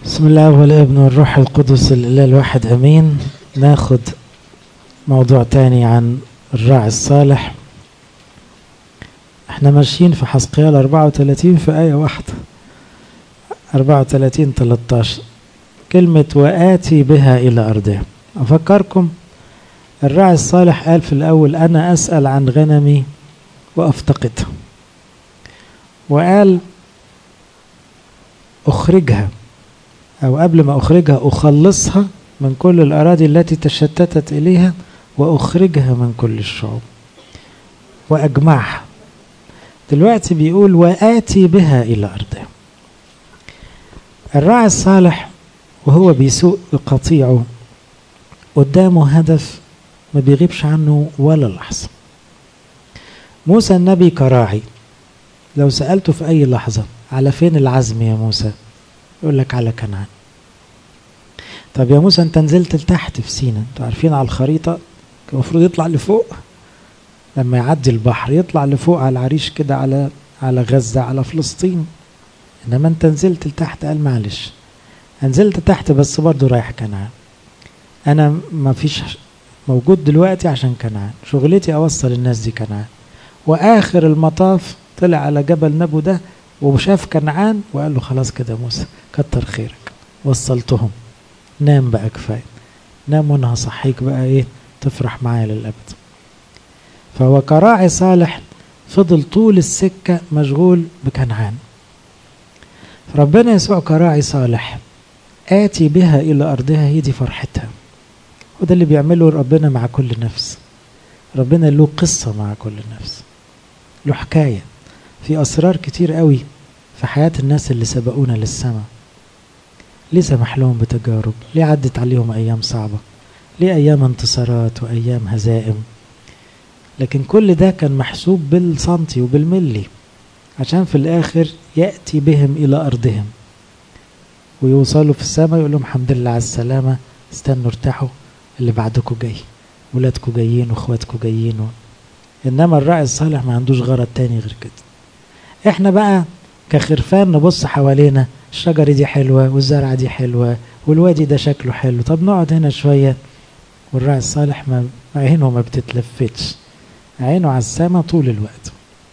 بسم الله والابن والروح القدس الاله الواحد امين ناخد موضوع تاني عن الراعي الصالح احنا ماشيين في حسقيال 34 في آية واحدة 34 13 كلمة وآتي بها إلى أرضها أفكركم الراعي الصالح قال في الأول أنا أسأل عن غنمي وأفتقدها وقال أخرجها أو قبل ما أخرجها أخلصها من كل الأراضي التي تشتتت إليها وأخرجها من كل الشعوب وأجمعها دلوقتي بيقول وآتي بها إلى أرضها الراعي الصالح وهو بيسوق قطيعه قدامه هدف ما بيغيبش عنه ولا لحظة موسى النبي كراعي لو سألته في أي لحظة على فين العزم يا موسى يقول لك على كنعان طب يا موسى انت نزلت لتحت في سينا انتوا عارفين على الخريطة المفروض يطلع لفوق لما يعدي البحر يطلع لفوق على العريش كده على على غزة على فلسطين انما انت نزلت لتحت قال معلش نزلت تحت بس برضه رايح كنعان انا ما فيش موجود دلوقتي عشان كنعان شغلتي اوصل الناس دي كنعان واخر المطاف طلع على جبل نبو ده وشاف كنعان وقال له خلاص كده يا موسى كتر خيرك وصلتهم نام بقى كفايه نام وانا هصحيك بقى ايه تفرح معايا للابد فهو كراعي صالح فضل طول السكه مشغول بكنعان ربنا يسوع كراعي صالح آتي بها إلى أرضها هي دي فرحتها وده اللي بيعمله ربنا مع كل نفس ربنا له قصة مع كل نفس له حكاية في أسرار كتير قوي في حياة الناس اللي سبقونا للسماء ليه سمح لهم بتجارب ليه عدت عليهم أيام صعبة ليه أيام انتصارات وأيام هزائم لكن كل ده كان محسوب بالسنتي وبالملي عشان في الآخر يأتي بهم إلى أرضهم ويوصلوا في السماء يقول لهم الحمد لله على السلامة استنوا ارتاحوا اللي بعدكم جاي ولادكم جايين واخواتكم جايين و... انما الراعي الصالح ما عندوش غرض تاني غير كده احنا بقى كخرفان نبص حوالينا الشجرة دي حلوة والزرعة دي حلوة والوادي ده شكله حلو طب نقعد هنا شوية والراعي الصالح ما عينه ما بتتلفتش عينه على السماء طول الوقت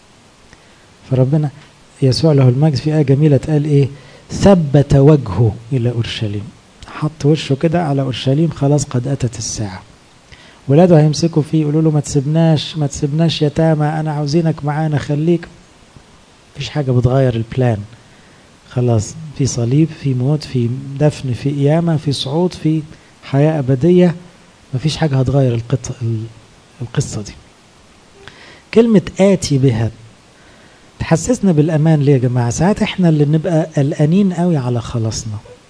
فربنا يسوع له المجد في آية جميلة تقال إيه ثبت وجهه إلى أورشليم حط وشه كده على أورشليم خلاص قد أتت الساعة ولاده هيمسكوا فيه يقولوا له ما تسيبناش ما تسيبناش يتامى أنا عاوزينك معانا خليك مفيش حاجة بتغير البلان خلاص في صليب في موت في دفن في قيامة في صعود في حياة أبدية مفيش حاجة هتغير القصة دي كلمة آتي بها تحسسنا بالامان ليه يا جماعه ساعات احنا اللي نبقى قلقانين قوي على خلاصنا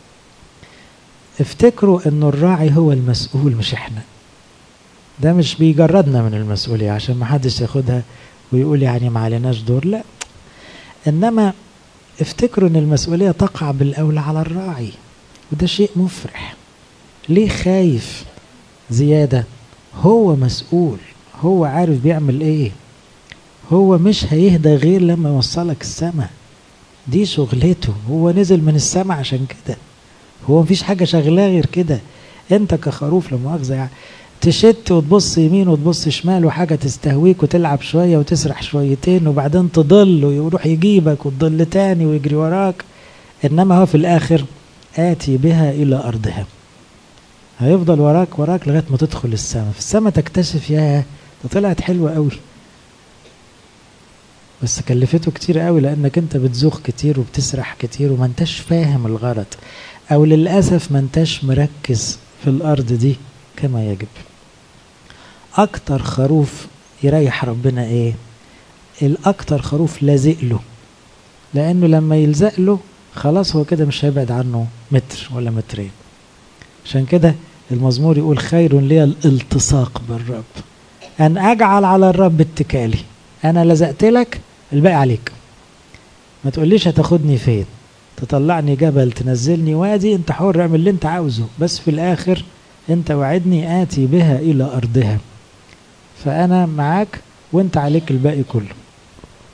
افتكروا انه الراعي هو المسؤول مش احنا ده مش بيجردنا من المسؤوليه عشان ما حدش ياخدها ويقول يعني ما عليناش دور لا انما افتكروا ان المسؤوليه تقع بالاولى على الراعي وده شيء مفرح ليه خايف زياده هو مسؤول هو عارف بيعمل ايه هو مش هيهدى غير لما يوصلك السماء دي شغلته هو نزل من السماء عشان كده هو مفيش حاجة شغلاه غير كده انت كخروف لا مؤاخذة يعني تشت وتبص يمين وتبص شمال وحاجة تستهويك وتلعب شوية وتسرح شويتين وبعدين تضل ويروح يجيبك وتضل تاني ويجري وراك انما هو في الاخر آتي بها الى ارضها هيفضل وراك وراك لغاية ما تدخل السماء في السماء تكتشف يا ده طلعت حلوة قوي بس كلفته كتير قوي لانك انت بتزوخ كتير وبتسرح كتير وما انتش فاهم الغرض او للاسف ما انتش مركز في الارض دي كما يجب اكتر خروف يريح ربنا ايه الاكتر خروف لازق له لانه لما يلزق له خلاص هو كده مش هيبعد عنه متر ولا مترين عشان كده المزمور يقول خير لي الالتصاق بالرب ان اجعل على الرب اتكالي انا لزقت لك الباقي عليك ما تقوليش هتاخدني فين تطلعني جبل تنزلني وادي انت حر اعمل اللي انت عاوزه بس في الاخر انت وعدني اتي بها الى ارضها فانا معاك وانت عليك الباقي كله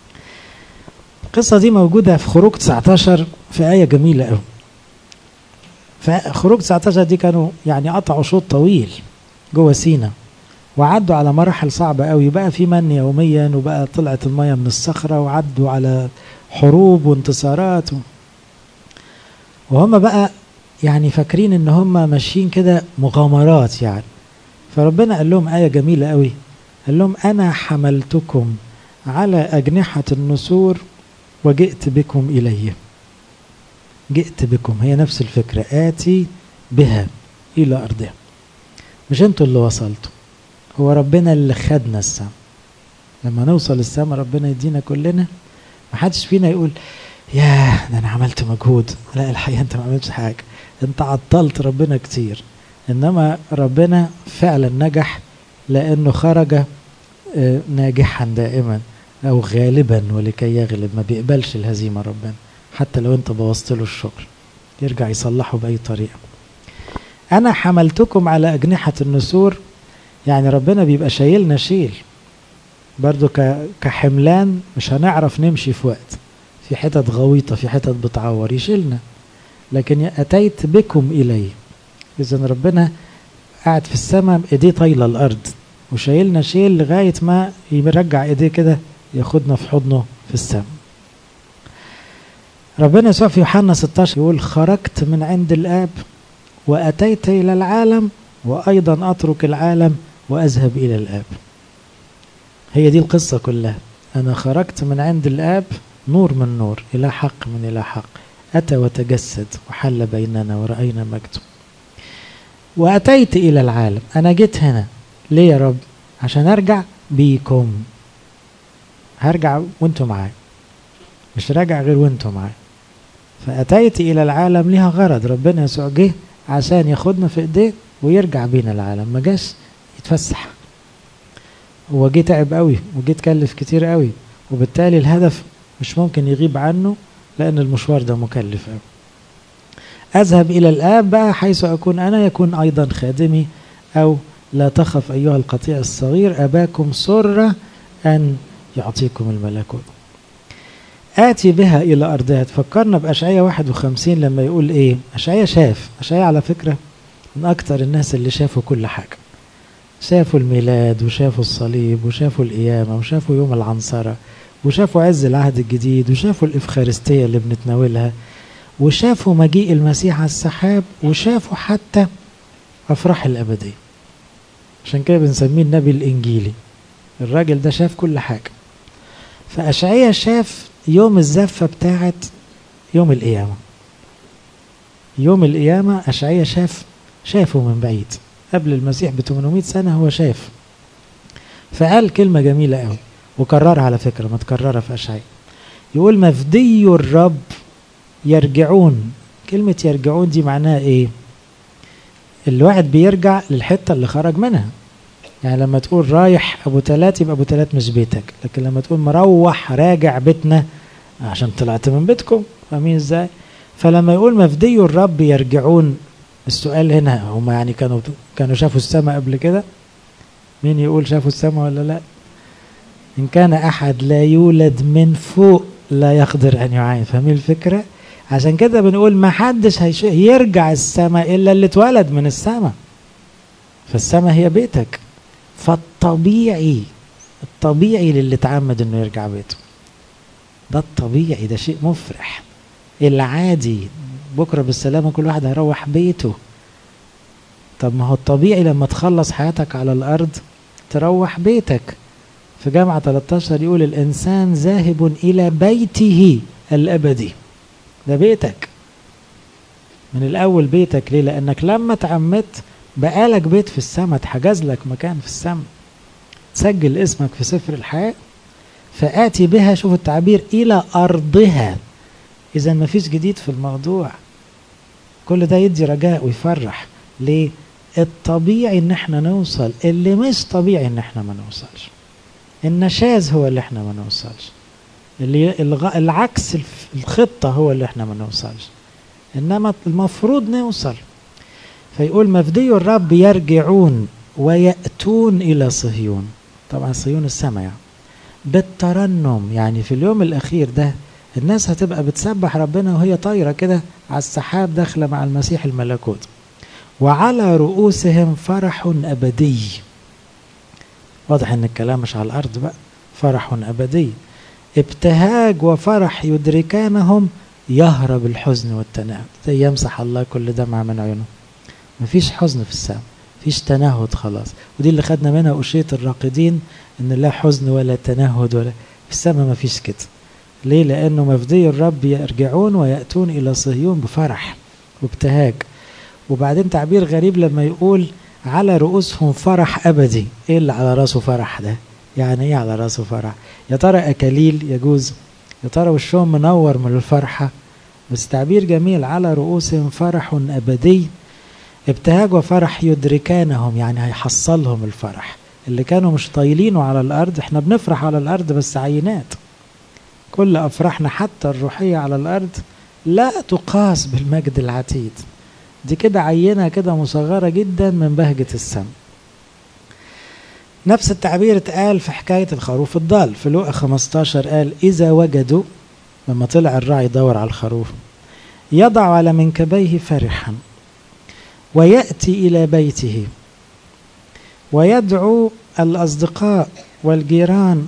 القصة دي موجودة في خروج 19 في آية جميلة قوي فخروج 19 دي كانوا يعني قطعوا شوط طويل جوه سينا وعدوا على مراحل صعبة قوي بقى في من يوميا وبقى طلعت المية من الصخرة وعدوا على حروب وانتصارات و... وهم بقى يعني فاكرين ان هم ماشيين كده مغامرات يعني فربنا قال لهم آية جميلة قوي قال لهم أنا حملتكم على أجنحة النسور وجئت بكم إلي جئت بكم هي نفس الفكرة آتي بها إلى أرضها مش انتوا اللي وصلتوا هو ربنا اللي خدنا السما لما نوصل السما ربنا يدينا كلنا ما حدش فينا يقول ياه ده انا عملت مجهود لا الحقيقه انت ما عملتش حاجه انت عطلت ربنا كتير انما ربنا فعلا نجح لانه خرج ناجحا دائما او غالبا ولكي يغلب ما بيقبلش الهزيمه ربنا حتى لو انت بوظت له الشغل يرجع يصلحه باي طريقه انا حملتكم على اجنحه النسور يعني ربنا بيبقى شايلنا شيل برضو كحملان مش هنعرف نمشي في وقت في حتت غويطة في حتت بتعور يشيلنا لكن أتيت بكم إلي إذا ربنا قاعد في السماء إيديه طايلة الأرض وشايلنا شيل لغاية ما يرجع إيديه كده ياخدنا في حضنه في السماء ربنا يسوع في يوحنا 16 يقول خرجت من عند الآب وأتيت إلى العالم وأيضا أترك العالم وأذهب إلى الآب هي دي القصة كلها أنا خرجت من عند الآب نور من نور إلى حق من إلى حق أتى وتجسد وحل بيننا ورأينا مجده وأتيت إلى العالم أنا جيت هنا ليه يا رب عشان أرجع بيكم هرجع وانتم معايا مش راجع غير وانتم معايا فأتيت إلى العالم ليها غرض ربنا يسوع جه عشان ياخدنا في ايديه ويرجع بينا العالم ما جاش يتفسح هو جه تعب قوي وجه اتكلف كتير قوي وبالتالي الهدف مش ممكن يغيب عنه لأن المشوار ده مكلف قوي أذهب إلى الآب بقى حيث أكون أنا يكون أيضا خادمي أو لا تخف أيها القطيع الصغير أباكم سر أن يعطيكم الملكوت آتي بها إلى أرضها تفكرنا بأشعية 51 لما يقول إيه أشعية شاف أشعية على فكرة من أكتر الناس اللي شافوا كل حاجة شافوا الميلاد وشافوا الصليب وشافوا القيامة وشافوا يوم العنصرة وشافوا عز العهد الجديد وشافوا الإفخارستية اللي بنتناولها وشافوا مجيء المسيح على السحاب وشافوا حتى أفراح الأبدية عشان كده بنسميه النبي الإنجيلي الراجل ده شاف كل حاجة فأشعية شاف يوم الزفة بتاعت يوم القيامة يوم القيامة أشعية شاف شافه من بعيد قبل المسيح ب 800 سنة هو شاف فقال كلمة جميلة قوي وكررها على فكرة متكررة في أشعية يقول مفدي الرب يرجعون كلمة يرجعون دي معناها ايه الواحد بيرجع للحتة اللي خرج منها يعني لما تقول رايح ابو تلات يبقى ابو تلات مش بيتك لكن لما تقول مروح راجع بيتنا عشان طلعت من بيتكم فاهمين ازاي فلما يقول مفدي الرب يرجعون السؤال هنا هم يعني كانوا كانوا شافوا السماء قبل كده مين يقول شافوا السماء ولا لا ان كان احد لا يولد من فوق لا يقدر ان يعاين فاهمين الفكره عشان كده بنقول ما حدش هيش... يرجع السماء الا اللي اتولد من السماء فالسماء هي بيتك فالطبيعي الطبيعي للي اتعمد انه يرجع بيته ده الطبيعي ده شيء مفرح العادي بكره بالسلامه كل واحد هيروح بيته طب ما هو الطبيعي لما تخلص حياتك على الارض تروح بيتك في جامعة 13 يقول الإنسان ذاهب إلى بيته الأبدي ده بيتك من الأول بيتك ليه لأنك لما تعمدت بقالك بيت في السماء اتحجز لك مكان في السماء تسجل اسمك في سفر الحياة فآتي بها شوف التعبير إلى أرضها إذا ما فيش جديد في الموضوع كل ده يدي رجاء ويفرح ليه الطبيعي ان احنا نوصل اللي مش طبيعي ان احنا ما نوصلش النشاز هو اللي احنا ما نوصلش اللي الغ... العكس الخطة هو اللي احنا ما نوصلش انما المفروض نوصل فيقول مفدي الرب يرجعون ويأتون إلى صهيون طبعا صهيون السماء يعني بالترنم يعني في اليوم الأخير ده الناس هتبقى بتسبح ربنا وهي طايرة كده على السحاب داخلة مع المسيح الملكوت وعلى رؤوسهم فرح أبدي واضح ان الكلام مش على الأرض بقى فرح أبدي ابتهاج وفرح يدركانهم يهرب الحزن والتنهد زي يمسح الله كل دمعة من عيونه مفيش حزن في السماء مفيش تنهد خلاص ودي اللي خدنا منها أشية الراقدين إن لا حزن ولا تنهد ولا في السماء مفيش كده ليه لأنه مفدي الرب يرجعون ويأتون إلى صهيون بفرح وابتهاج وبعدين تعبير غريب لما يقول على رؤوسهم فرح أبدي إيه اللي على راسه فرح ده يعني إيه على راسه فرح يا ترى أكاليل يجوز يا ترى وشهم منور من الفرحة بس تعبير جميل على رؤوسهم فرح أبدي ابتهاج وفرح يدركانهم يعني هيحصلهم الفرح اللي كانوا مش طايلينه على الأرض احنا بنفرح على الأرض بس عينات كل أفراحنا حتى الروحية على الأرض لا تقاس بالمجد العتيد دي كده عينة كده مصغرة جدا من بهجة السماء نفس التعبير اتقال في حكاية الخروف الضال في لوقا 15 قال إذا وجدوا لما طلع الراعي يدور على الخروف يضع على منكبيه فرحا ويأتي إلى بيته ويدعو الأصدقاء والجيران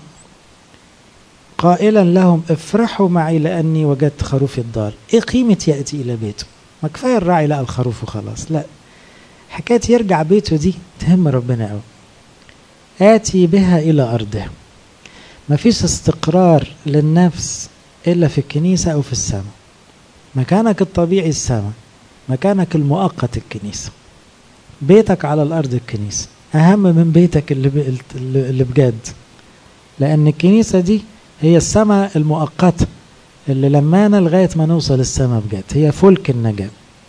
قائلا لهم افرحوا معي لأني وجدت خروفي الضال إيه قيمة يأتي إلى بيته ما كفاية الراعي لقى الخروف وخلاص لا حكاية يرجع بيته دي تهم ربنا قوي آتي بها إلى أرضه ما فيش استقرار للنفس إلا في الكنيسة أو في السماء مكانك الطبيعي السماء مكانك المؤقت الكنيسة بيتك على الأرض الكنيسة أهم من بيتك اللي, اللي بجد لأن الكنيسة دي هي السماء المؤقتة اللي لمانا لغاية ما نوصل السماء بجد هي فلك النجاة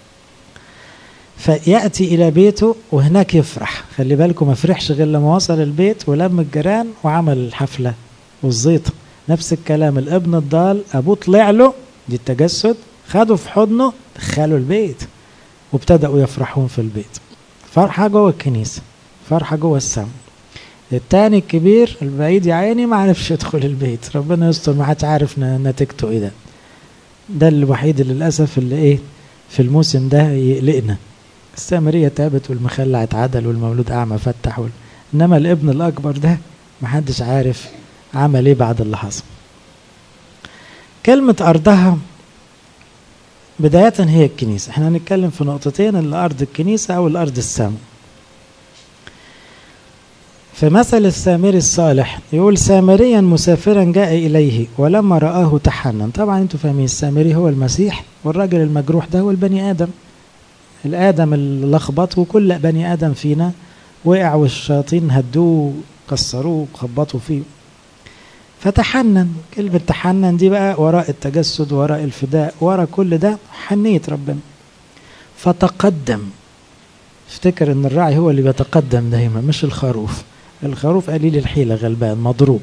فيأتي إلى بيته وهناك يفرح خلي بالكم ما فرحش غير لما وصل البيت ولم الجيران وعمل الحفلة والزيطة نفس الكلام الابن الضال أبوه طلع له دي التجسد خده في حضنه دخله البيت وابتدأوا يفرحون في البيت فرحة جوه الكنيسة فرحة جوه السماء التاني الكبير البعيد يا عيني ما عرفش يدخل البيت ربنا يستر ما حدش عارف نتيجته ايه ده ده الوحيد اللي للاسف اللي ايه في الموسم ده يقلقنا السامريه تابت والمخلع اتعدل والمولود اعمى فتح وال... انما الابن الاكبر ده ما حدش عارف عمل ايه بعد اللي حصل كلمة أرضها بداية هي الكنيسة احنا هنتكلم في نقطتين الأرض الكنيسة أو الأرض السماء في مثل السامري الصالح يقول سامريا مسافرا جاء إليه ولما رآه تحنن طبعا انتوا فاهمين السامري هو المسيح والراجل المجروح ده هو البني آدم الآدم اللي لخبط وكل بني آدم فينا وقع والشياطين هدوه كسروه وخبطوا فيه فتحنن كلمة تحنن دي بقى وراء التجسد وراء الفداء وراء كل ده حنية ربنا فتقدم افتكر ان الراعي هو اللي بيتقدم دايما مش الخروف الخروف قليل الحيلة غلبان مضروب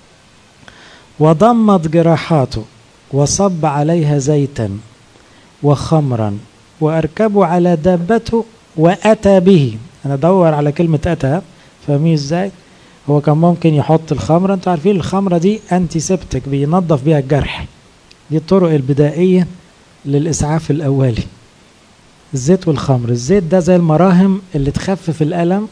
وضمت جراحاته وصب عليها زيتا وخمرا وأركبوا على دابته وأتى به أنا أدور على كلمة أتى فاهمين إزاي هو كان ممكن يحط الخمرة أنتوا عارفين الخمرة دي أنتي سبتك بينظف بيها الجرح دي الطرق البدائية للإسعاف الأولي الزيت والخمر الزيت ده زي المراهم اللي تخفف الألم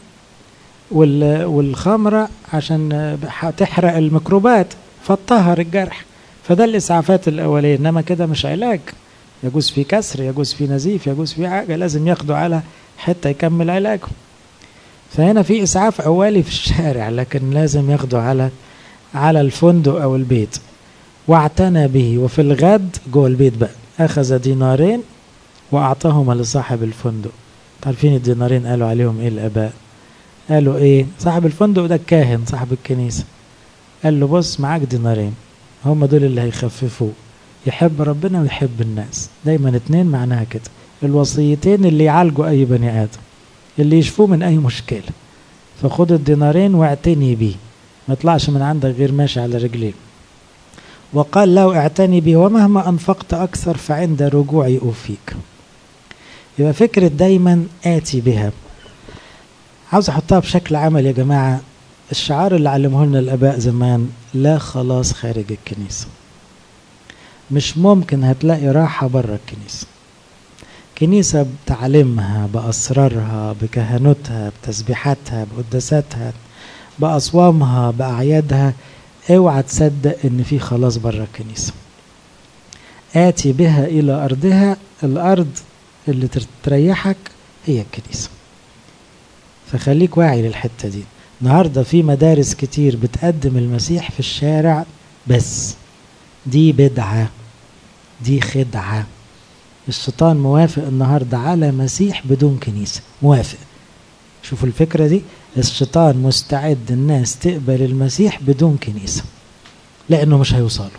والخمرة عشان تحرق الميكروبات فتطهر الجرح فده الإسعافات الأولية إنما كده مش علاج يجوز في كسر يجوز في نزيف يجوز في حاجة لازم ياخدوا على حتى يكمل علاجه فهنا في إسعاف أولي في الشارع لكن لازم ياخدوا على على الفندق أو البيت واعتنى به وفي الغد جوه البيت بقى أخذ دينارين وأعطاهما لصاحب الفندق عارفين الدينارين قالوا عليهم إيه الآباء قالوا إيه صاحب الفندق ده الكاهن صاحب الكنيسة قال له بص معاك دينارين هم دول اللي هيخففوه يحب ربنا ويحب الناس دايما اتنين معناها كده الوصيتين اللي يعالجوا أي بني آدم اللي يشفوه من أي مشكلة فخد الدينارين واعتني بيه ما يطلعش من عندك غير ماشي على رجليه وقال له اعتني بي ومهما أنفقت أكثر فعند رجوعي أوفيك يبقى فكرة دايما آتي بها عاوز أحطها بشكل عمل يا جماعة الشعار اللي علمه لنا الآباء زمان لا خلاص خارج الكنيسة مش ممكن هتلاقي راحة بره الكنيسة كنيسة بتعليمها بأسرارها بكهنوتها بتسبيحاتها بقداساتها بأصوامها بأعيادها اوعى تصدق ان في خلاص بره الكنيسة آتي بها إلى أرضها الأرض اللي تريحك هي الكنيسة فخليك واعي للحتة دي النهاردة في مدارس كتير بتقدم المسيح في الشارع بس دي بدعة دي خدعة الشيطان موافق النهاردة على مسيح بدون كنيسة موافق شوفوا الفكرة دي الشيطان مستعد الناس تقبل المسيح بدون كنيسة لأنه مش هيوصلوا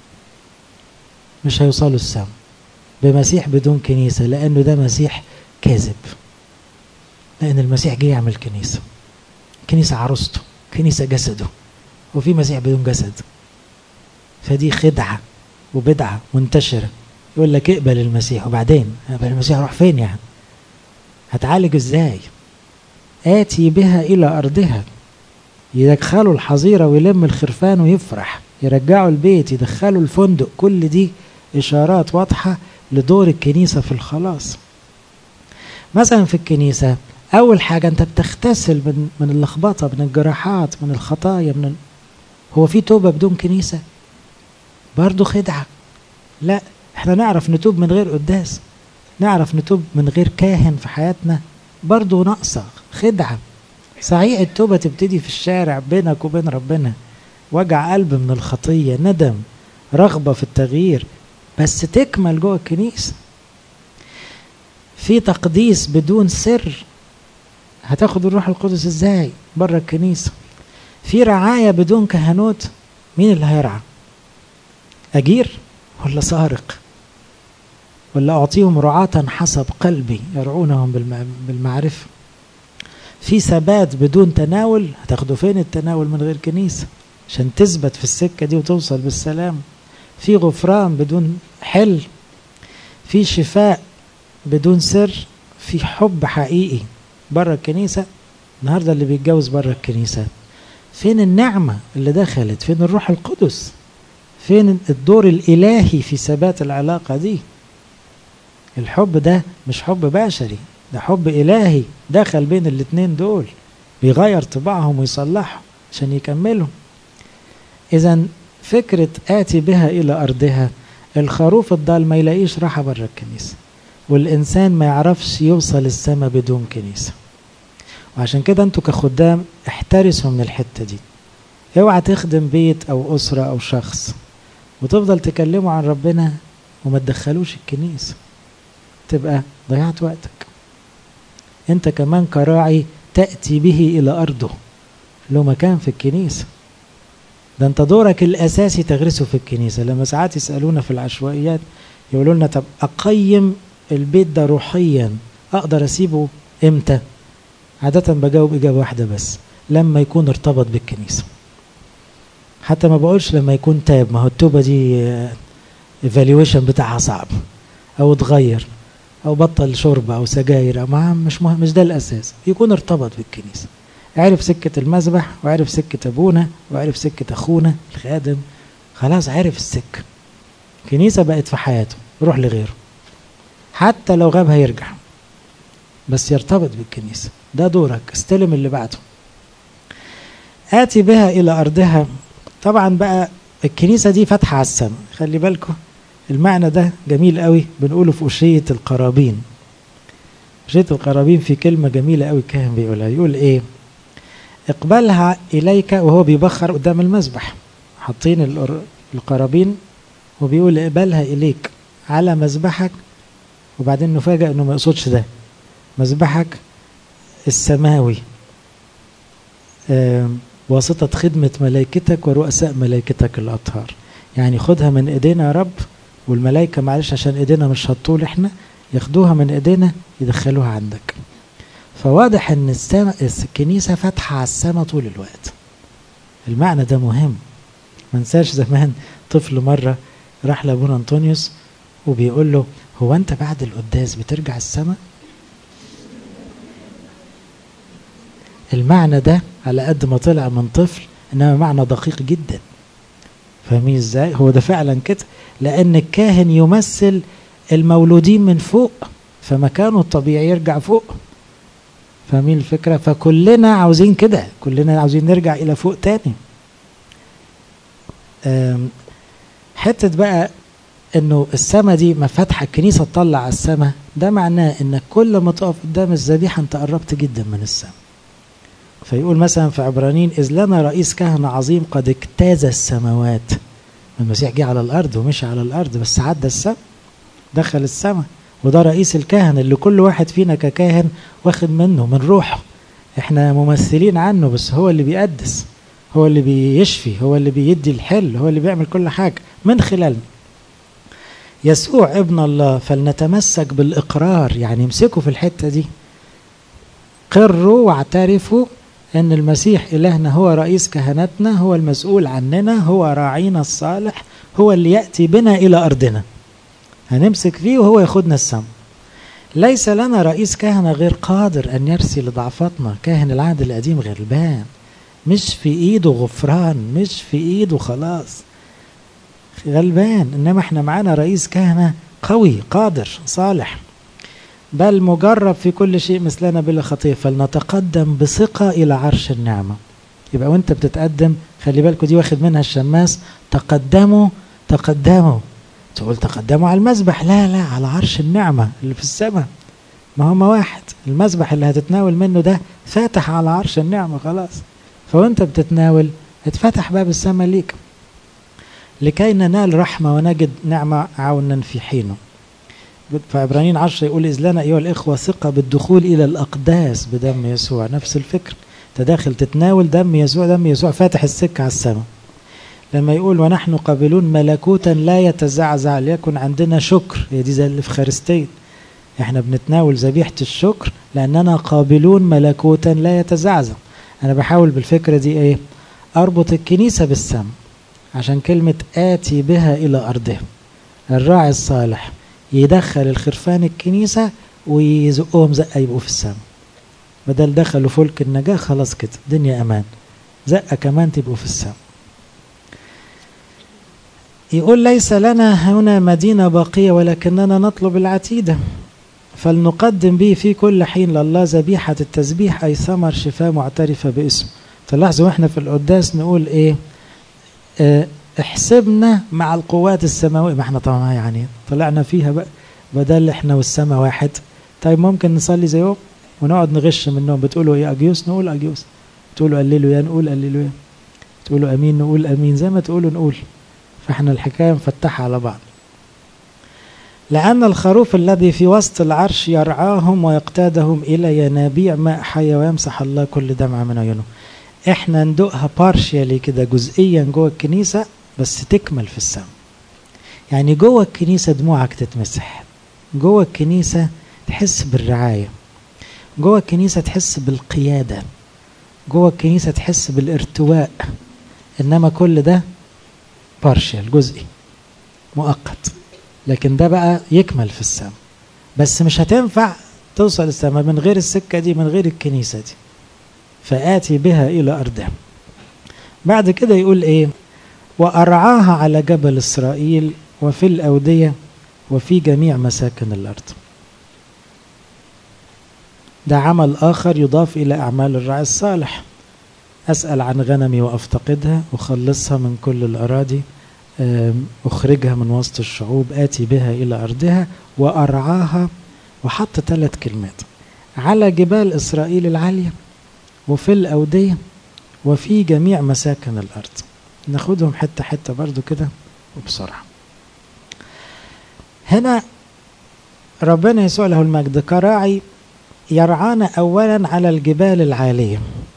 مش هيوصلوا السما بمسيح بدون كنيسة لأنه ده مسيح كاذب لأن المسيح جه يعمل كنيسة كنيسة عروسته كنيسة جسده وفي مسيح بدون جسد فدي خدعة وبدعة منتشرة يقول لك اقبل المسيح وبعدين اقبل المسيح روح فين يعني هتعالج ازاي آتي بها إلى أرضها يدخلوا الحظيرة ويلم الخرفان ويفرح يرجعوا البيت يدخلوا الفندق كل دي إشارات واضحة لدور الكنيسة في الخلاص مثلا في الكنيسة أول حاجة أنت بتغتسل من من اللخبطة من الجراحات من الخطايا من ال... هو في توبة بدون كنيسة؟ برضه خدعة لا احنا نعرف نتوب من غير قداس نعرف نتوب من غير كاهن في حياتنا برضه ناقصة خدعة صحيح التوبة تبتدي في الشارع بينك وبين ربنا وجع قلب من الخطية ندم رغبة في التغيير بس تكمل جوه الكنيسة في تقديس بدون سر هتاخد الروح القدس ازاي بره الكنيسة في رعاية بدون كهنوت مين اللي هيرعى أجير ولا سارق ولا أعطيهم رعاة حسب قلبي يرعونهم بالمعرفة في ثبات بدون تناول هتاخدوا فين التناول من غير كنيسة عشان تثبت في السكة دي وتوصل بالسلام في غفران بدون حل في شفاء بدون سر في حب حقيقي بره الكنيسة النهاردة اللي بيتجوز بره الكنيسة فين النعمة اللي دخلت فين الروح القدس فين الدور الإلهي في ثبات العلاقة دي الحب ده مش حب بشري ده حب إلهي دخل بين الاتنين دول بيغير طباعهم ويصلحهم عشان يكملوا إذا فكرة آتي بها إلى أرضها الخروف الضال ما يلاقيش راحة بره الكنيسة والإنسان ما يعرفش يوصل السماء بدون كنيسة وعشان كده انتوا كخدام احترسوا من الحتة دي اوعى تخدم بيت أو أسرة أو شخص وتفضل تكلموا عن ربنا وما تدخلوش الكنيسة تبقى ضيعت وقتك انت كمان كراعي تأتي به إلى أرضه له مكان في الكنيسة ده انت دورك الأساسي تغرسه في الكنيسة لما ساعات يسألونا في العشوائيات يقولوا لنا طب أقيم البيت ده روحيا أقدر أسيبه إمتى عادة بجاوب إجابة واحدة بس لما يكون ارتبط بالكنيسة حتى ما بقولش لما يكون تاب ما هو التوبة دي ايفالويشن بتاعها صعب أو اتغير أو بطل شرب أو سجاير أو ما مش مهم مش ده الأساس يكون ارتبط بالكنيسة عرف سكة المذبح وعرف سكة أبونا وعرف سكة أخونا الخادم خلاص عرف السكة كنيسة بقت في حياته روح لغيره حتى لو غاب هيرجع بس يرتبط بالكنيسة ده دورك استلم اللي بعده آتي بها إلى أرضها طبعا بقى الكنيسة دي فاتحة على السماء خلي بالكم المعنى ده جميل قوي بنقوله في أشية القرابين أشية القرابين في كلمة جميلة قوي كان بيقولها يقول إيه اقبلها إليك وهو بيبخر قدام المذبح حاطين القرابين وبيقول اقبلها إليك على مذبحك وبعدين نفاجأ انه ما يقصدش ده مذبحك السماوي واسطة خدمة ملائكتك ورؤساء ملائكتك الأطهار يعني خدها من ايدينا يا رب والملائكة معلش عشان ايدينا مش هتطول احنا ياخدوها من ايدينا يدخلوها عندك فواضح ان السما الكنيسة فاتحة على السماء طول الوقت المعنى ده مهم ما ننساش زمان طفل مرة راح لابونا انطونيوس وبيقول له هو انت بعد القداس بترجع السماء المعنى ده على قد ما طلع من طفل انما معنى دقيق جدا فاهمين ازاي هو ده فعلا كده لان الكاهن يمثل المولودين من فوق فمكانه الطبيعي يرجع فوق فاهمين الفكره فكلنا عاوزين كده كلنا عاوزين نرجع الى فوق تاني حته بقى انه السما دي ما فاتحه الكنيسه تطلع على السما ده معناه انك كل ما تقف قدام الذبيحه انت قربت جدا من السما فيقول مثلا في عبرانيين اذ لنا رئيس كهنه عظيم قد اجتاز السماوات المسيح جه على الارض ومشي على الارض بس عدى السما دخل السما وده رئيس الكهنه اللي كل واحد فينا ككاهن واخد منه من روحه احنا ممثلين عنه بس هو اللي بيقدس هو اللي بيشفي هو اللي بيدي الحل هو اللي بيعمل كل حاجه من خلالنا يسوع ابن الله فلنتمسك بالإقرار يعني امسكوا في الحتة دي قروا واعترفوا أن المسيح إلهنا هو رئيس كهنتنا هو المسؤول عننا هو راعينا الصالح هو اللي يأتي بنا إلى أرضنا هنمسك فيه وهو ياخدنا السماء ليس لنا رئيس كهنة غير قادر أن يرسي لضعفاتنا كاهن العهد القديم غلبان مش في إيده غفران مش في إيده خلاص غلبان انما احنا معانا رئيس كهنه قوي قادر صالح بل مجرب في كل شيء مثلنا بلا خطيه فلنتقدم بثقه الى عرش النعمه يبقى وانت بتتقدم خلي بالكوا دي واخد منها الشماس تقدموا تقدموا تقول تقدموا على المذبح لا لا على عرش النعمه اللي في السماء ما هما واحد المذبح اللي هتتناول منه ده فاتح على عرش النعمه خلاص فوانت بتتناول اتفتح باب السماء ليك لكي ننال رحمة ونجد نعمة عونا في حينه فعبرانيين عشرة يقول إذ لنا أيها الإخوة ثقة بالدخول إلى الأقداس بدم يسوع نفس الفكر تداخل تتناول دم يسوع دم يسوع فاتح السكة على السماء لما يقول ونحن قابلون ملكوتا لا يتزعزع ليكن عندنا شكر هي دي زي الإفخارستين احنا بنتناول ذبيحة الشكر لأننا قابلون ملكوتا لا يتزعزع أنا بحاول بالفكرة دي إيه أربط الكنيسة بالسماء عشان كلمة آتي بها إلى أرضها الراعي الصالح يدخل الخرفان الكنيسة ويزقهم زقة يبقوا في السماء بدل دخلوا فلك النجاة خلاص كده دنيا أمان زقة كمان تبقوا في السماء يقول ليس لنا هنا مدينة باقية ولكننا نطلب العتيدة فلنقدم به في كل حين لله ذبيحة التسبيح أي ثمر شفاء معترفة باسمه تلاحظوا احنا في القداس نقول ايه اه احسبنا مع القوات السماوية ما احنا طبعا يعني طلعنا فيها بقى بدل احنا والسماء واحد طيب ممكن نصلي زيهم ونقعد نغش منهم بتقولوا ايه اجيوس نقول اجيوس تقولوا قللوا يا نقول قللوا يا تقولوا امين نقول امين زي ما تقولوا نقول فاحنا الحكايه مفتحه على بعض لأن الخروف الذي في وسط العرش يرعاهم ويقتادهم إلى ينابيع ماء حي ويمسح الله كل دمعة من عيونه احنا ندوقها بارشيالي كده جزئيا جوه الكنيسة بس تكمل في السماء يعني جوه الكنيسة دموعك تتمسح جوه الكنيسة تحس بالرعاية جوه الكنيسة تحس بالقيادة جوه الكنيسة تحس بالارتواء إنما كل ده بارشيال جزئي مؤقت لكن ده بقى يكمل في السماء بس مش هتنفع توصل السماء من غير السكة دي من غير الكنيسة دي فآتي بها إلى أرضها بعد كده يقول إيه وأرعاها على جبل إسرائيل وفي الأودية وفي جميع مساكن الأرض ده عمل آخر يضاف إلى أعمال الراعي الصالح أسأل عن غنمي وأفتقدها أخلصها من كل الأراضي أخرجها من وسط الشعوب آتي بها إلى أرضها وأرعاها وحط ثلاث كلمات على جبال إسرائيل العالية وفي الأودية وفي جميع مساكن الأرض ناخدهم حتة حتة برضو كده وبسرعة هنا ربنا يسوع له المجد كراعي يرعانا أولا على الجبال العالية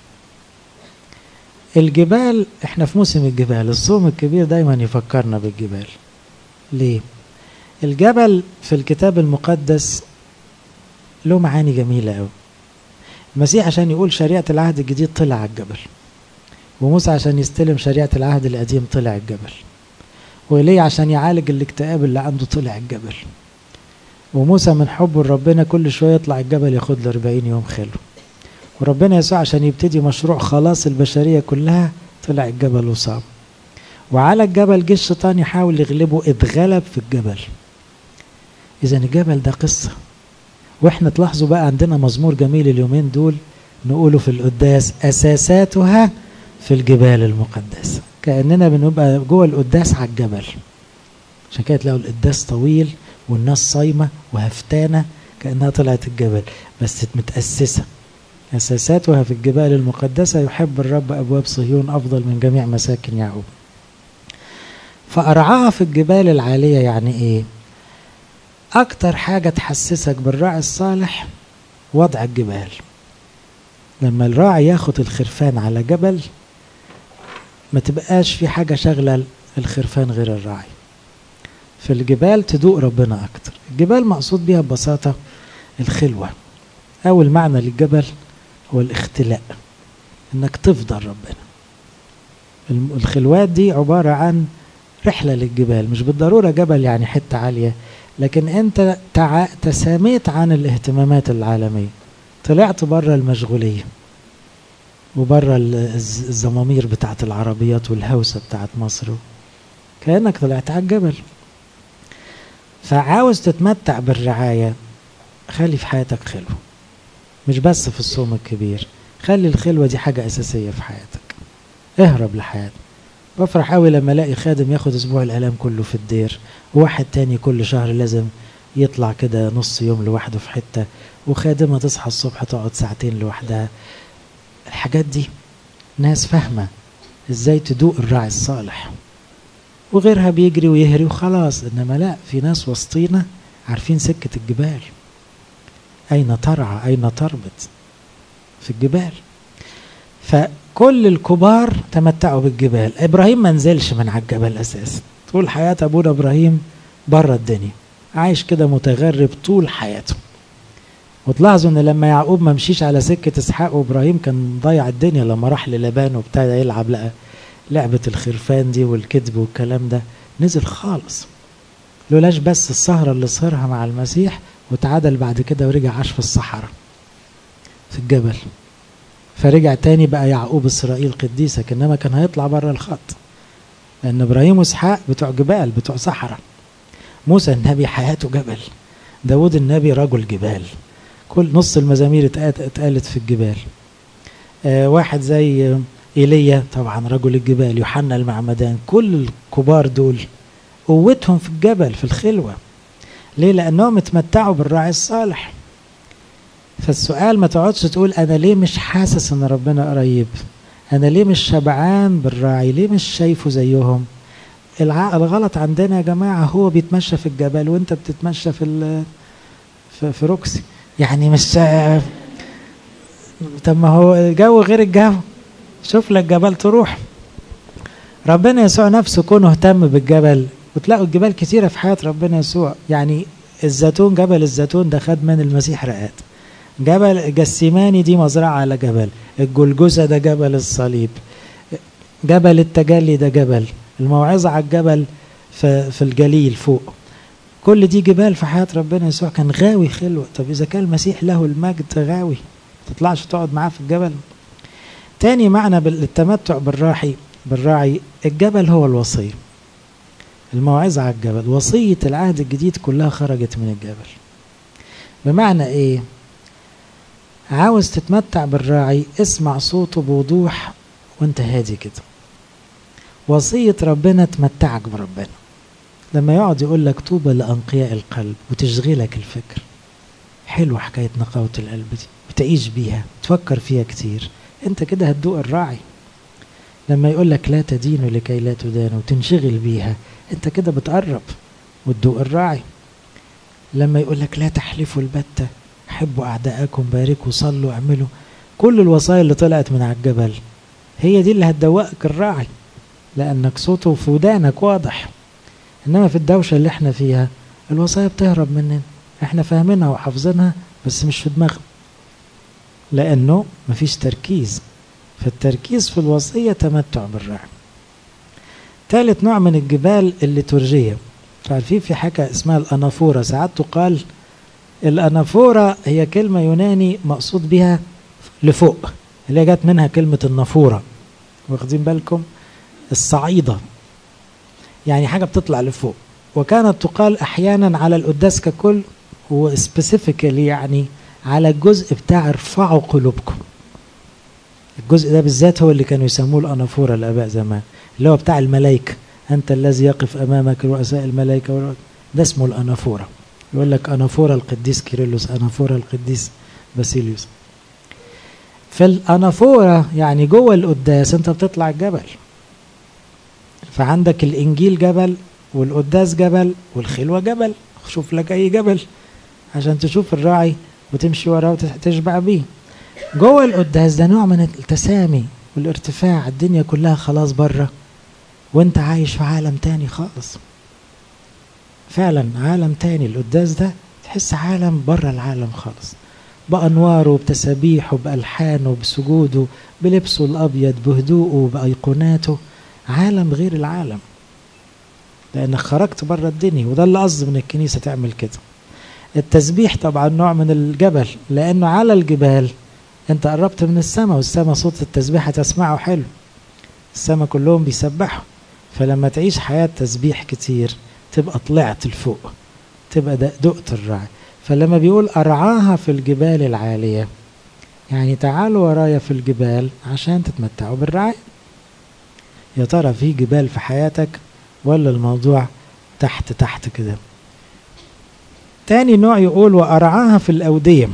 الجبال احنا في موسم الجبال الصوم الكبير دايما يفكرنا بالجبال ليه الجبل في الكتاب المقدس له معاني جميلة قوي المسيح عشان يقول شريعة العهد الجديد طلع على الجبل وموسى عشان يستلم شريعة العهد القديم طلع الجبل وإليه عشان يعالج الاكتئاب اللي عنده طلع الجبل وموسى من حبه لربنا كل شوية يطلع الجبل ياخد له 40 يوم خلو وربنا يسوع عشان يبتدي مشروع خلاص البشرية كلها طلع الجبل وصام وعلى الجبل جه الشيطان يحاول يغلبه اتغلب في الجبل اذا الجبل ده قصه واحنا تلاحظوا بقى عندنا مزمور جميل اليومين دول نقوله في القداس اساساتها في الجبال المقدسه كاننا بنبقى جوه القداس على الجبل عشان كده تلاقوا القداس طويل والناس صايمه وهفتانه كانها طلعت الجبل بس متاسسه اساساتها في الجبال المقدسه يحب الرب ابواب صهيون افضل من جميع مساكن يعقوب فارعاها في الجبال العاليه يعني ايه اكتر حاجه تحسسك بالراعي الصالح وضع الجبال لما الراعي ياخد الخرفان على جبل ما تبقاش في حاجة شغلة الخرفان غير الراعي في الجبال تدوق ربنا أكتر الجبال مقصود بيها ببساطة الخلوة أول معنى للجبل هو الاختلاء إنك تفضل ربنا الخلوات دي عبارة عن رحلة للجبال مش بالضرورة جبل يعني حتة عالية لكن أنت تع... تساميت عن الاهتمامات العالمية طلعت بره المشغولية وبره الزمامير بتاعت العربيات والهوسة بتاعت مصر كأنك طلعت على الجبل فعاوز تتمتع بالرعاية خلي في حياتك خلوة مش بس في الصوم الكبير خلي الخلوة دي حاجة أساسية في حياتك اهرب لحياتك بفرح قوي لما الاقي خادم ياخد اسبوع الالام كله في الدير وواحد تاني كل شهر لازم يطلع كده نص يوم لوحده في حته وخادمه تصحى الصبح تقعد ساعتين لوحدها الحاجات دي ناس فاهمه ازاي تدوق الراعي الصالح وغيرها بيجري ويهري وخلاص انما لا في ناس وسطينا عارفين سكه الجبال اين ترعى اين تربط في الجبال فكل الكبار تمتعوا بالجبال ابراهيم ما نزلش من على الجبل اساسا طول حياه ابونا ابراهيم بره الدنيا عايش كده متغرب طول حياته وتلاحظوا ان لما يعقوب ما مشيش على سكه اسحاق وابراهيم كان ضيع الدنيا لما راح للبان وابتدى يلعب لقى لعبه الخرفان دي والكذب والكلام ده نزل خالص لولاش بس السهره اللي سهرها مع المسيح وتعادل بعد كده ورجع عاش في الصحراء في الجبل فرجع تاني بقى يعقوب اسرائيل قديسك انما كان هيطلع بره الخط لان ابراهيم واسحاق بتوع جبال بتوع صحراء موسى النبي حياته جبل داود النبي رجل جبال كل نص المزامير اتقالت في الجبال آه واحد زي ايليا طبعا رجل الجبال يوحنا المعمدان كل الكبار دول قوتهم في الجبل في الخلوه ليه لانهم اتمتعوا بالراعي الصالح فالسؤال ما تقعدش تقول انا ليه مش حاسس ان ربنا قريب انا ليه مش شبعان بالراعي ليه مش شايفه زيهم الغلط عندنا يا جماعه هو بيتمشى في الجبل وانت بتتمشى في في, في روكسي يعني مش طب ما هو الجو غير الجو شوف لك جبل تروح ربنا يسوع نفسه كونه اهتم بالجبل وتلاقوا الجبال كتيرة في حياة ربنا يسوع يعني الزيتون جبل الزيتون ده خد من المسيح رقات جبل جسيماني دي مزرعة على جبل الجلجسة ده جبل الصليب جبل التجلي ده جبل الموعظة على الجبل في, في الجليل فوق كل دي جبال في حياة ربنا يسوع كان غاوي خلوة طب إذا كان المسيح له المجد غاوي تطلعش تقعد معاه في الجبل تاني معنى بالتمتع بالراحي بالراعي الجبل هو الوصية الموعظة على الجبل وصية العهد الجديد كلها خرجت من الجبل بمعنى ايه عاوز تتمتع بالراعي اسمع صوته بوضوح وانت هادي كده وصية ربنا تمتعك بربنا لما يقعد يقول لك طوبى لأنقياء القلب وتشغلك الفكر حلوة حكاية نقاوة القلب دي بتعيش بيها تفكر فيها كتير انت كده هتدوق الراعي لما يقول لك لا تدين لكي لا تدان وتنشغل بيها انت كده بتقرب وتدوق الراعي لما يقول لك لا تحلفوا البتة حبوا أعداءكم باركوا صلوا اعملوا كل الوصايا اللي طلعت من على الجبل هي دي اللي هتدوقك الراعي لأنك صوته في ودانك واضح إنما في الدوشة اللي احنا فيها الوصايا بتهرب مننا احنا فاهمينها وحافظينها بس مش في دماغنا لأنه مفيش تركيز فالتركيز في الوصية تمتع بالراعي ثالث نوع من الجبال الليتورجية عارفين في حاجة اسمها الأنافورة ساعات تقال الأنافورة هي كلمة يوناني مقصود بها لفوق اللي جت منها كلمة النافورة واخدين بالكم الصعيدة يعني حاجة بتطلع لفوق وكانت تقال أحيانا على القداس ككل وسبيسيفيكالي يعني على الجزء بتاع ارفعوا قلوبكم الجزء ده بالذات هو اللي كانوا يسموه الأنافورة الآباء زمان اللي هو بتاع الملائكة أنت الذي يقف أمامك رؤساء الملائكة ده اسمه الأنافورة يقول لك أنافورة القديس كيرلس أنافورة القديس باسيليوس في الأنافورة يعني جوه القداس أنت بتطلع الجبل فعندك الإنجيل جبل والقداس جبل والخلوة جبل شوف لك أي جبل عشان تشوف الراعي وتمشي وراه وتشبع بيه جوه القداس ده نوع من التسامي والارتفاع الدنيا كلها خلاص بره وانت عايش في عالم تاني خالص فعلا عالم تاني القداس ده تحس عالم بره العالم خالص بأنواره بتسابيحه بألحانه بسجوده بلبسه الأبيض بهدوءه بأيقوناته عالم غير العالم لأنك خرجت بره الدنيا وده اللي قصد من الكنيسة تعمل كده التسبيح طبعا نوع من الجبل لأنه على الجبال أنت قربت من السماء والسماء صوت التسبيح هتسمعه حلو السماء كلهم بيسبحوا فلما تعيش حياة تسبيح كتير تبقى طلعت لفوق تبقى دقت الرعي فلما بيقول أرعاها في الجبال العالية يعني تعالوا ورايا في الجبال عشان تتمتعوا بالرعي يا ترى في جبال في حياتك ولا الموضوع تحت تحت كده تاني نوع يقول وأرعاها في الأودية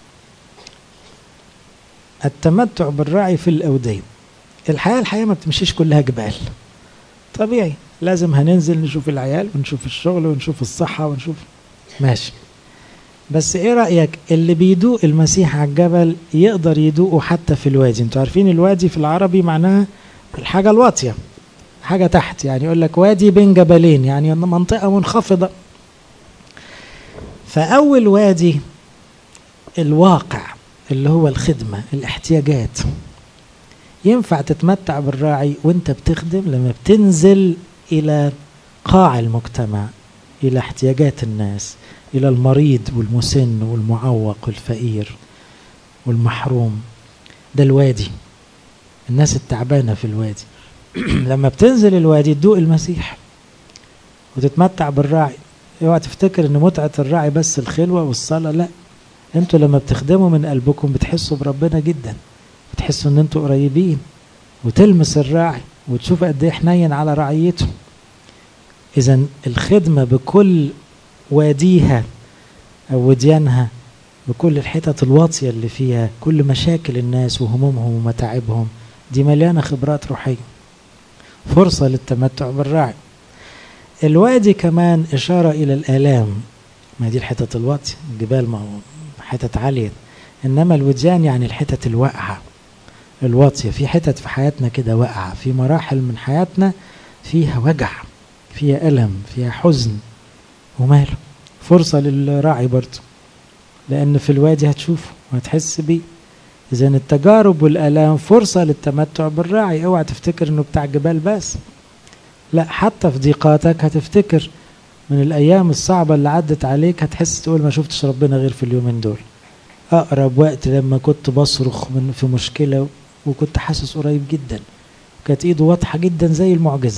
التمتع بالرعي في الأودية الحياة الحياة ما بتمشيش كلها جبال طبيعي لازم هننزل نشوف العيال ونشوف الشغل ونشوف الصحة ونشوف ماشي بس ايه رأيك اللي بيدوق المسيح على الجبل يقدر يدوقه حتى في الوادي انتوا عارفين الوادي في العربي معناها الحاجة الواطية حاجة تحت يعني يقول لك وادي بين جبلين يعني منطقة منخفضة فأول وادي الواقع اللي هو الخدمة الاحتياجات ينفع تتمتع بالراعي وانت بتخدم لما بتنزل إلى قاع المجتمع إلى احتياجات الناس إلى المريض والمسن والمعوق والفقير والمحروم ده الوادي الناس التعبانة في الوادي لما بتنزل الوادي تدوق المسيح وتتمتع بالراعي اوعى تفتكر ان متعة الراعي بس الخلوة والصلاة لا انتوا لما بتخدموا من قلبكم بتحسوا بربنا جدا بتحسوا ان انتوا قريبين وتلمس الراعي وتشوف قد ايه حنين على رعيته اذا الخدمة بكل واديها او وديانها بكل الحتت الواطية اللي فيها كل مشاكل الناس وهمومهم ومتاعبهم دي مليانة خبرات روحية فرصة للتمتع بالراعي الوادي كمان إشارة إلى الآلام ما دي الحتت الواطية الجبال ما هو حتت عالية إنما الوديان يعني الحتت الواقعة الواطية في حتت في حياتنا كده واقعة في مراحل من حياتنا فيها وجع فيها ألم فيها حزن وماله فرصة للراعي برضه لأن في الوادي هتشوفه وهتحس بيه إذا التجارب والآلام فرصة للتمتع بالراعي اوعى تفتكر إنه بتاع جبال بس لا حتى في ضيقاتك هتفتكر من الأيام الصعبة اللي عدت عليك هتحس تقول ما شفتش ربنا غير في اليومين دول أقرب وقت لما كنت بصرخ من في مشكلة وكنت حاسس قريب جدا كانت إيده واضحة جدا زي المعجزة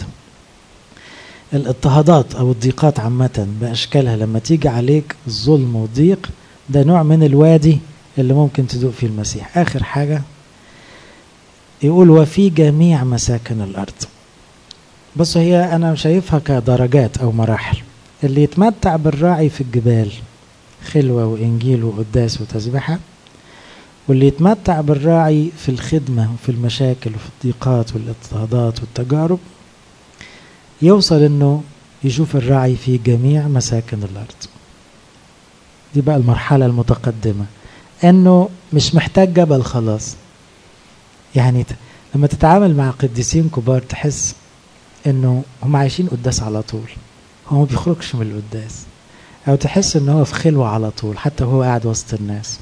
الاضطهادات أو الضيقات عامة بأشكالها لما تيجي عليك الظلم والضيق ده نوع من الوادي اللي ممكن تدوق فيه المسيح آخر حاجة يقول وفي جميع مساكن الأرض بص هي أنا شايفها كدرجات أو مراحل اللي يتمتع بالراعي في الجبال خلوة وإنجيل وقداس وتسبحة واللي يتمتع بالراعي في الخدمة وفي المشاكل وفي الضيقات والاضطهادات والتجارب يوصل انه يشوف الراعي في جميع مساكن الارض دي بقى المرحلة المتقدمة انه مش محتاج جبل خلاص يعني لما تتعامل مع قديسين كبار تحس انه هم عايشين قداس على طول هو ما بيخرجش من القداس او تحس ان هو في خلوة على طول حتى وهو قاعد وسط الناس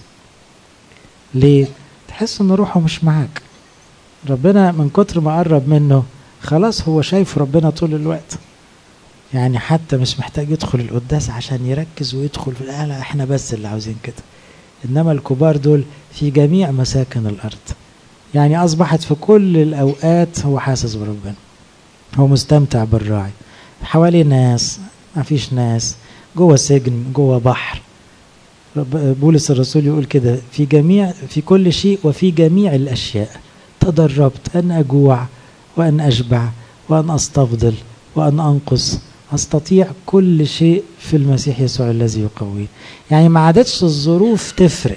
ليه تحس ان روحه مش معاك ربنا من كتر ما قرب منه خلاص هو شايف ربنا طول الوقت يعني حتى مش محتاج يدخل القداس عشان يركز ويدخل في الآلة احنا بس اللي عاوزين كده انما الكبار دول في جميع مساكن الارض يعني اصبحت في كل الاوقات هو حاسس بربنا هو مستمتع بالراعي حواليه ناس ما فيش ناس جوه سجن جوه بحر بولس الرسول يقول كده في جميع في كل شيء وفي جميع الاشياء تدربت ان اجوع وان اشبع وان استفضل وان انقص استطيع كل شيء في المسيح يسوع الذي يقوي يعني ما عادتش الظروف تفرق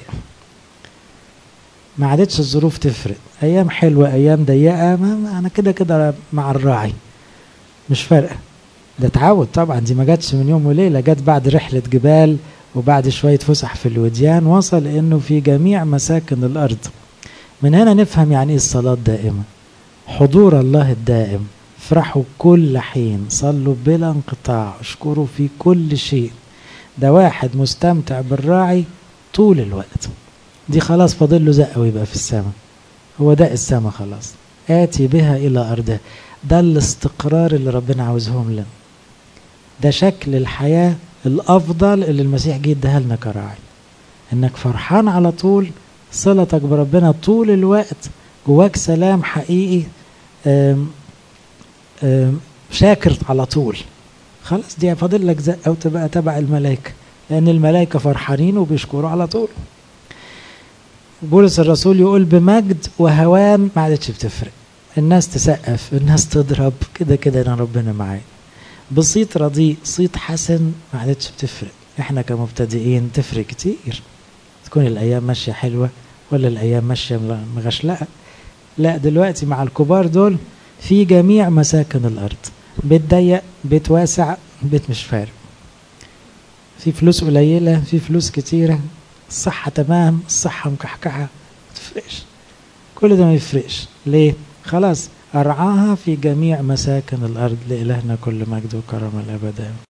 ما عادتش الظروف تفرق ايام حلوه ايام ضيقه ما انا كده كده مع الراعي مش فارقه ده اتعود طبعا دي ما جاتش من يوم وليله جت بعد رحله جبال وبعد شويه فسح في الوديان وصل انه في جميع مساكن الارض من هنا نفهم يعني ايه الصلاه الدائمه حضور الله الدائم افرحوا كل حين صلوا بلا انقطاع اشكروا في كل شيء ده واحد مستمتع بالراعي طول الوقت دي خلاص فاضل له زقه ويبقى في السماء هو ده السماء خلاص آتي بها إلى أرضها ده الاستقرار اللي ربنا عاوزهم لنا ده شكل الحياة الأفضل اللي المسيح جه اداها لنا كراعي إنك فرحان على طول صلتك بربنا طول الوقت جواك سلام حقيقي أم أم شاكر على طول خلاص دي فاضل لك زقة وتبقى تبع الملائكة لأن الملائكة فرحانين وبيشكروا على طول بولس الرسول يقول بمجد وهوان ما عادتش بتفرق الناس تسقف الناس تضرب كده كده انا ربنا معايا بصيت رديء صيت حسن ما عادتش بتفرق احنا كمبتدئين تفرق كتير تكون الايام ماشيه حلوه ولا الايام ماشيه مغشلقه لا دلوقتي مع الكبار دول في جميع مساكن الارض بيت ضيق بيت واسع بيت مش فارق في فلوس قليله في فلوس كتيره الصحة تمام الصحة مكحكحة ما تفرقش كل ده ما يفرقش ليه خلاص أرعاها في جميع مساكن الأرض لإلهنا كل مجد وكرم الأبد